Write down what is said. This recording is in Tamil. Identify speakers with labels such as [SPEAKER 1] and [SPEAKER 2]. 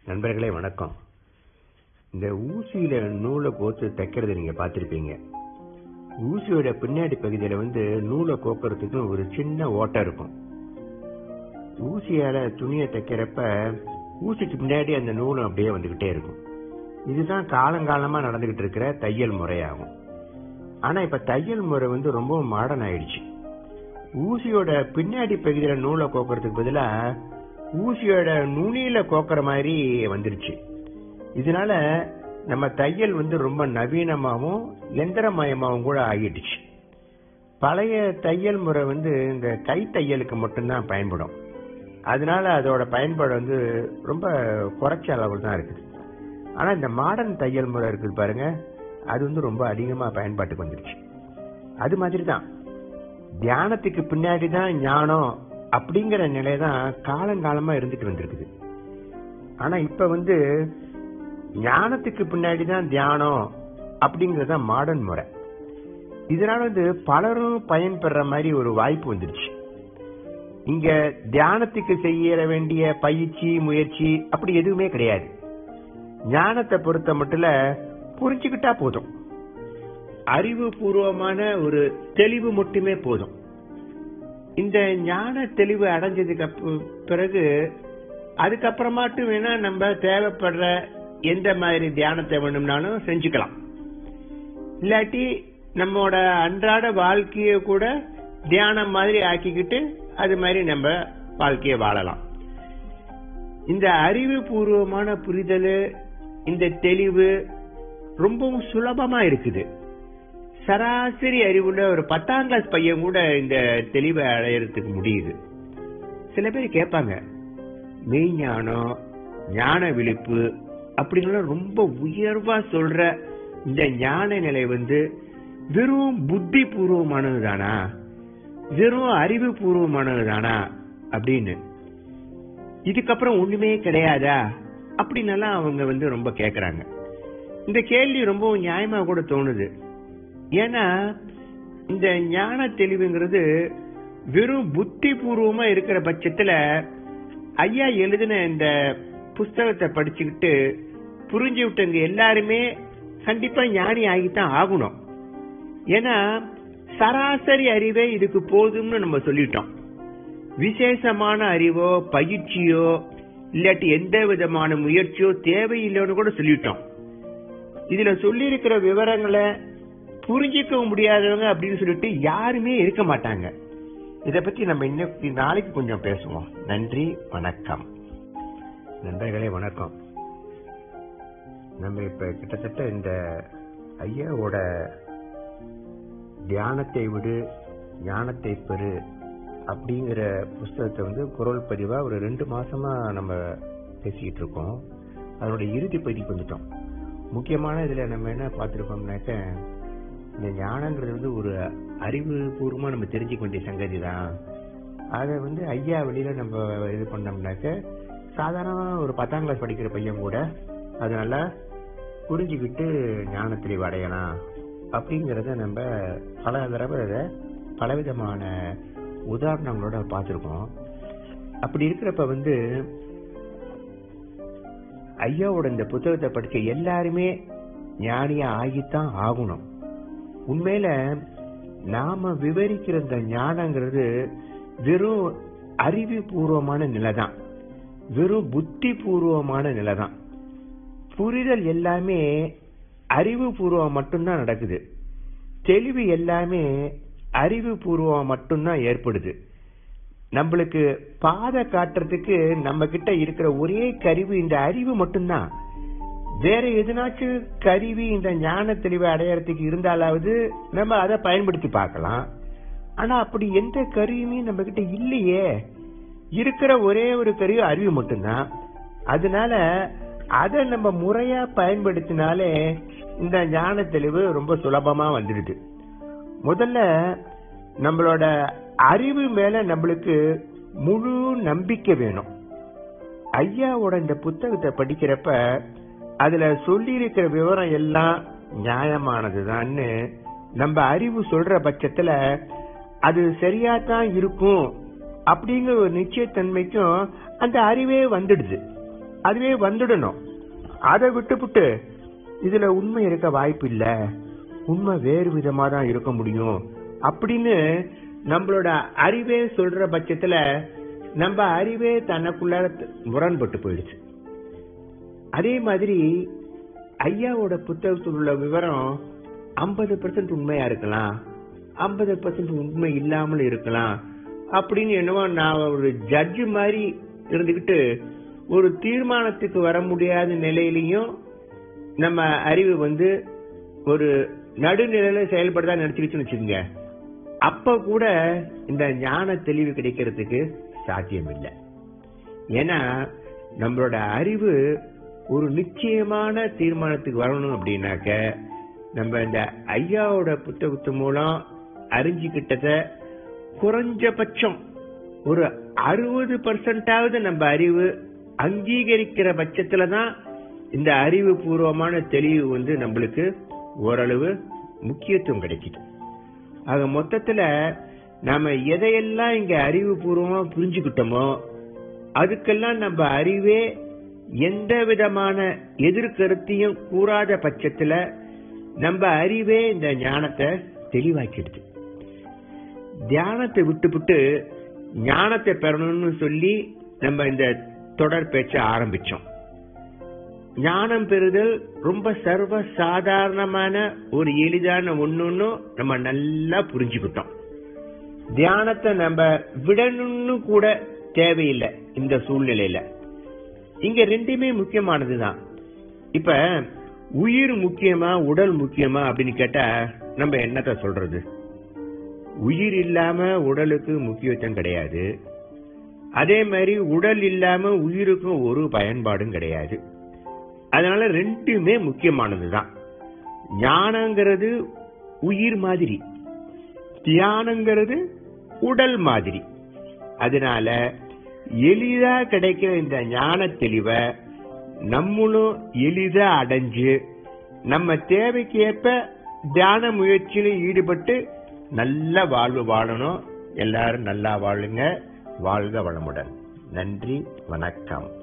[SPEAKER 1] நண்பர்களே வணக்கம் இந்த ஊசியில நூலை கோத்து தைக்கிறது நீங்க பார்த்திருப்பீங்க ஊசியோட பின்னாடி பகுதியில வந்து நூலை கோக்கறதுக்கு ஒரு சின்ன ஓட்டை இருக்கும் ஊசியால துணியை தைக்கிறப்ப ஊசிக்கு பின்னாடி அந்த நூலும் அப்படியே வந்துகிட்டே இருக்கும் இதுதான் காலங்காலமா நடந்துகிட்டு இருக்கிற தையல் முறையாகும் ஆனா இப்ப தையல் முறை வந்து ரொம்ப மாடர்ன் ஆயிடுச்சு ஊசியோட பின்னாடி பகுதியில நூலை கோக்கறதுக்கு பதிலா ஊசியோட நுனியில கோக்கற மாதிரி வந்துருச்சு இதனால நம்ம தையல் வந்து ரொம்ப நவீனமாகவும் எந்திரமயமாகவும் கூட ஆகிடுச்சு பழைய தையல் முறை வந்து இந்த கை தையலுக்கு மட்டும்தான் பயன்படும் அதனால அதோட பயன்பாடு வந்து ரொம்ப குறைச்ச அளவில் தான் இருக்குது ஆனா இந்த மாடர்ன் தையல் முறை இருக்குது பாருங்க அது வந்து ரொம்ப அதிகமா பயன்பாட்டுக்கு வந்துருச்சு அது மாதிரி தான் தியானத்துக்கு பின்னாடி தான் ஞானம் அப்படிங்கிற நிலை தான் காலங்காலமா இருந்துட்டு வந்திருக்குது ஆனா இப்ப வந்து ஞானத்துக்கு பின்னாடி தான் தியானம் அப்படிங்கறது தான் மாடர்ன் முறை இதனால வந்து பலரும் பயன்பெற மாதிரி ஒரு வாய்ப்பு வந்துருச்சு இங்க தியானத்துக்கு செய்ய வேண்டிய பயிற்சி முயற்சி அப்படி எதுவுமே கிடையாது ஞானத்தை பொறுத்த மட்டும் புரிஞ்சுக்கிட்டா போதும் அறிவுபூர்வமான ஒரு தெளிவு மட்டுமே போதும் இந்த ஞான தெளிவு அடைஞ்சதுக்கு அப்பு- பிறகு அதுக்கப்புறமாட்டு வேணா நம்ம தேவைப்படுற எந்த மாதிரி தியானத்தை வேணும்னாலும் செஞ்சுக்கலாம் இல்லாட்டி நம்மளோட அன்றாட வாழ்க்கைய கூட தியானம் மாதிரி ஆக்கிக்கிட்டு அது மாதிரி நம்ம வாழ்க்கைய வாழலாம் இந்த அறிவுபூர்வமான புரிதல் இந்த தெளிவு ரொம்பவும் சுலபமா இருக்குது சராசரி அறிவுள்ள ஒரு பத்தாம் கிளாஸ் பையன் கூட இந்த தெளிவை அடையறதுக்கு முடியுது சில பேர் கேட்பாங்க மெய்ஞானம் ஞான விழிப்பு அப்படின்லாம் ரொம்ப உயர்வா சொல்ற இந்த ஞான நிலை வந்து வெறும் புத்தி பூர்வமானது தானா வெறும் அறிவு பூர்வமானது தானா அப்படின்னு இதுக்கப்புறம் ஒண்ணுமே கிடையாதா அப்படின்னு அவங்க வந்து ரொம்ப கேக்குறாங்க இந்த கேள்வி ரொம்ப நியாயமா கூட தோணுது ஏன்னா இந்த ஞான தெளிவுங்கிறது வெறும் புத்தி பூர்வமா இருக்கிற பட்சத்துல ஐயா எழுதின இந்த புஸ்தகத்தை படிச்சுக்கிட்டு புரிஞ்சு விட்டவங்க எல்லாருமே கண்டிப்பா ஞானி ஆகித்தான் ஆகணும் ஏன்னா சராசரி அறிவே இதுக்கு போதும்னு நம்ம சொல்லிட்டோம் விசேஷமான அறிவோ பயிற்சியோ இல்லாட்டி எந்த விதமான முயற்சியோ தேவையில்லைன்னு கூட சொல்லிட்டோம் இதுல சொல்லி இருக்கிற விவரங்களை புரிஞ்சிக்க முடியாதவங்க அப்படின்னு சொல்லிட்டு யாருமே இருக்க மாட்டாங்க இத பத்தி நம்ம இன்னைக்கு நாளைக்கு கொஞ்சம் பேசுவோம் நன்றி வணக்கம் நண்பர்களே வணக்கம் நம்ம இப்ப கிட்டத்தட்ட இந்த ஐயாவோட தியானத்தை விடு ஞானத்தை பெறு அப்படிங்கிற புஸ்தகத்தை வந்து குரல் பதிவா ஒரு ரெண்டு மாசமா நம்ம பேசிக்கிட்டு இருக்கோம் அதனோட இறுதி பதிக்கு வந்துட்டோம் முக்கியமான இதுல நம்ம என்ன பார்த்திருக்கோம்னாக்க இந்த ஞானங்கிறது வந்து ஒரு அறிவுபூர்வமா நம்ம தெரிஞ்சுக்க வேண்டிய சங்கதி தான் அதை வந்து ஐயா வெளியில நம்ம இது பண்ணோம்னாக்க சாதாரணமா ஒரு பத்தாம் கிளாஸ் படிக்கிற பையன் கூட அதை நல்லா புரிஞ்சுக்கிட்டு ஞான தெளிவு அடையலாம் அப்படிங்கறத நம்ம பல தடவை இதை பலவிதமான உதாரணங்களோட பார்த்திருக்கோம் அப்படி இருக்கிறப்ப வந்து ஐயாவோட இந்த புத்தகத்தை படிச்ச எல்லாருமே ஞானியா ஆகித்தான் ஆகணும் உண்மையில நாம விவரிக்கிற இந்த ஞானங்கிறது வெறும் அறிவுபூர்வமான நிலைதான் வெறும் புத்தி பூர்வமான நிலைதான் புரிதல் எல்லாமே அறிவுபூர்வம் மட்டும்தான் நடக்குது தெளிவு எல்லாமே அறிவுபூர்வம் மட்டும்தான் ஏற்படுது நம்மளுக்கு பாதை காட்டுறதுக்கு நம்ம கிட்ட இருக்கிற ஒரே கருவி இந்த அறிவு மட்டும்தான் வேற எதுனாச்சும் கருவி இந்த ஞான தெளிவை அடையறதுக்கு இருந்தாலாவது நம்ம அதை பயன்படுத்தி பார்க்கலாம் ஆனா அப்படி எந்த கருவியுமே நம்ம கிட்ட இல்லையே இருக்கிற ஒரே ஒரு கருவி அறிவு மட்டும்தான் அதனால அதை நம்ம முறையா பயன்படுத்தினாலே இந்த ஞான தெளிவு ரொம்ப சுலபமா வந்துடுது முதல்ல நம்மளோட அறிவு மேல நம்மளுக்கு முழு நம்பிக்கை வேணும் ஐயாவோட இந்த புத்தகத்தை படிக்கிறப்ப அதுல சொல்லி இருக்கிற விவரம் எல்லாம் நியாயமானதுதான்னு நம்ம அறிவு சொல்ற பட்சத்துல அது சரியா தான் இருக்கும் அப்படிங்கிற ஒரு நிச்சயத்தன்மைக்கும் அந்த அறிவே வந்துடுது அதுவே வந்துடணும் அதை விட்டுப்புட்டு இதுல உண்மை இருக்க வாய்ப்பு இல்ல உண்மை வேறு விதமா தான் இருக்க முடியும் அப்படின்னு நம்மளோட அறிவே சொல்ற பட்சத்துல நம்ம அறிவே தனக்குள்ள முரண்பட்டு போயிடுச்சு அதே மாதிரி ஐயாவோட புத்தகத்தில் உள்ள விவரம் ஐம்பது பெர்சன்ட் உண்மையா இருக்கலாம் ஐம்பது பெர்சன்ட் உண்மை இல்லாமல் இருக்கலாம் அப்படின்னு என்னவோ நான் ஒரு ஜட்ஜு மாதிரி இருந்துகிட்டு ஒரு தீர்மானத்துக்கு வர முடியாத நிலையிலையும் நம்ம அறிவு வந்து ஒரு நடுநிலையில செயல்படுதா நினைச்சுக்கிச்சுன்னு வச்சுக்கோங்க அப்ப கூட இந்த ஞான தெளிவு கிடைக்கிறதுக்கு சாத்தியம் இல்லை ஏன்னா நம்மளோட அறிவு ஒரு நிச்சயமான தீர்மானத்துக்கு வரணும் அப்படின்னாக்க நம்ம இந்த ஐயாவோட புத்தகத்து மூலம் அறிஞ்சுக்கிட்டத குறைஞ்சபட்சம் ஒரு அறுபது பர்சன்டாவது நம்ம அறிவு அங்கீகரிக்கிற பட்சத்துல தான் இந்த அறிவு பூர்வமான தெளிவு வந்து நம்மளுக்கு ஓரளவு முக்கியத்துவம் கிடைக்குது ஆக மொத்தத்துல நாம எதையெல்லாம் இங்க அறிவு பூர்வமா புரிஞ்சுக்கிட்டோமோ அதுக்கெல்லாம் நம்ம அறிவே எந்த விதமான எதிர்கருத்தையும் கூறாத பட்சத்துல நம்ம அறிவே இந்த ஞானத்தை தெளிவாக்கிடுது தியானத்தை விட்டுவிட்டு ஞானத்தை பெறணும்னு சொல்லி நம்ம இந்த தொடர் பேச்ச ஆரம்பிச்சோம் ஞானம் பெறுதல் ரொம்ப சர்வ சாதாரணமான ஒரு எளிதான ஒண்ணுன்னு நம்ம நல்லா புரிஞ்சுக்கிட்டோம் தியானத்தை நம்ம விடணும்னு கூட தேவையில்லை இந்த சூழ்நிலையில இங்க ரெண்டுமே முக்கியமானதுதான் இப்ப உயிர் முக்கியமா உடல் முக்கியமா அப்படின்னு கேட்டா நம்ம என்னத்த சொல்றது உயிர் இல்லாம உடலுக்கு முக்கியத்துவம் கிடையாது அதே மாதிரி உடல் இல்லாம உயிருக்கும் ஒரு பயன்பாடும் கிடையாது அதனால ரெண்டுமே முக்கியமானதுதான் ஞானங்கிறது உயிர் மாதிரி தியானங்கிறது உடல் மாதிரி அதனால எளிதா கிடைக்கிற இந்த ஞான தெளிவை நம்மளும் எளிதா அடைஞ்சு நம்ம தேவைக்கு ஏற்ப தியான முயற்சியில ஈடுபட்டு நல்ல வாழ்வு வாழணும் எல்லாரும் நல்லா வாழுங்க வாழ்க வளமுடன் நன்றி வணக்கம்